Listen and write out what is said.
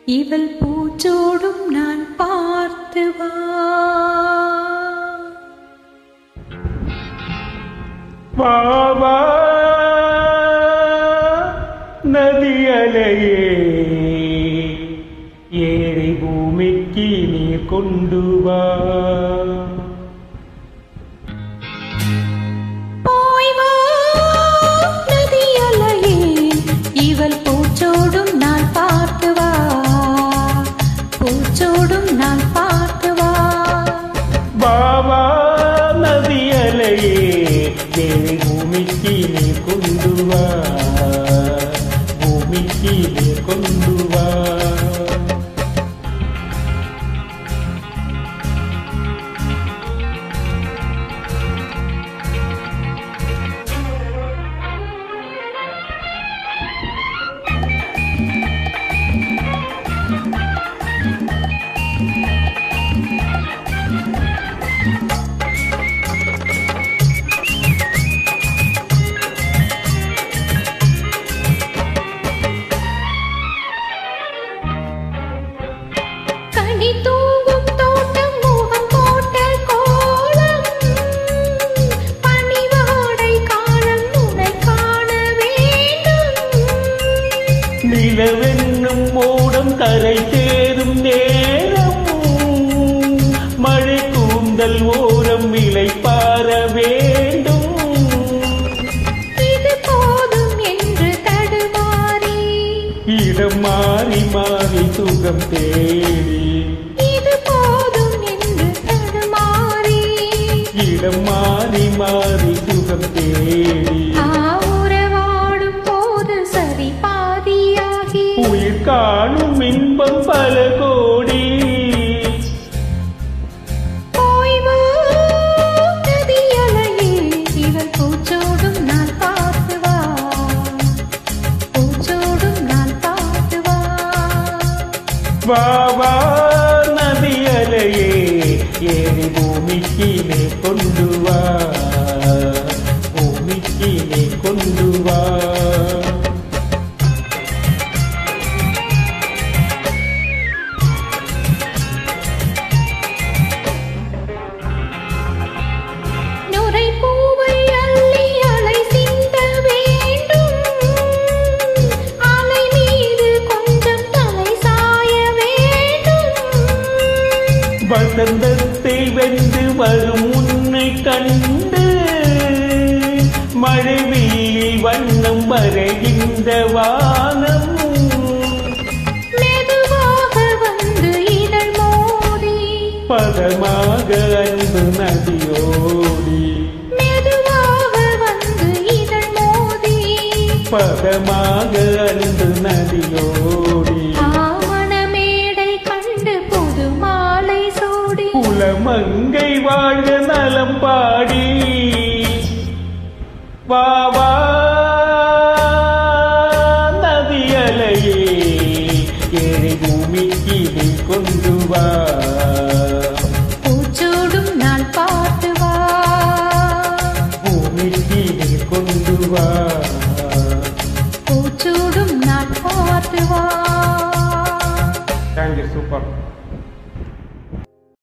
இவள் பூச்சோடும் நான் பார்த்து வா வாவா நதியலையே ஏழை பூமிக்கு நீர் கொண்டு வா போய் வா நதியலையே இவள் பூச்சோடும் நான் பார்த்து வா பூச்சோடும் நான் பார்த்து வா வாவா நதியலையே ஏழை பூமிக்கு நீர் கொண்டு வா பூமிக்கு நீர் கொண்டு வா கனி தூவும் தோட்டம் முகம் போட்ட கோலம் பனிவாடை காலம் உன்னை காண வேண்டும் நிலவென்னும் மூடம் கரை சேரும் நேரம் மழை கூந்தல் ஓரம் விலை பார வேண்டும் இது போதும் என்று தடுமாறி இடம் மாறி மாறி சுகம் தேடி இது போதும் என்று தடுமாறி இடம் மாறி மாறி சுகம் தேடி ஆவுறவாடும் போது சரி பாதியாகி உயிர் காணும் இன்பம் பல கோடி போய் வா நதியலையே இவள் பூச்சோடும் நான் பார்த்து வா பூச்சோடும் நான் பார்த்து வா வாவா நதியலையே ஏறி பூமிக்கு நீ கொண்டு வா பூமிக்கு நீ கொண்டு வா நுரை பூவை அள்ளி அலை சிந்த வேண்டும் அலை மீது கொஞ்சம் தலை சாய வேண்டும் வசந்தத்தை வென்று வரும் உன்னை கண்டு மழை வீழி வண்ணம் வரைகின்ற வானம் மெதுவாக வந்து இதழ் மோதி பதமாக அன்பு நதியோடி மெதுவாக வந்து இதழ் மோதி பதமாக அன்பு நதியோடி ஆவண மேடை கண்டு புது மாலை சூடி குலமங்கை வாழ்க நலம் பாடி வாவா நதியலையே ஏழை பூமிக்கு நீ கொண்டு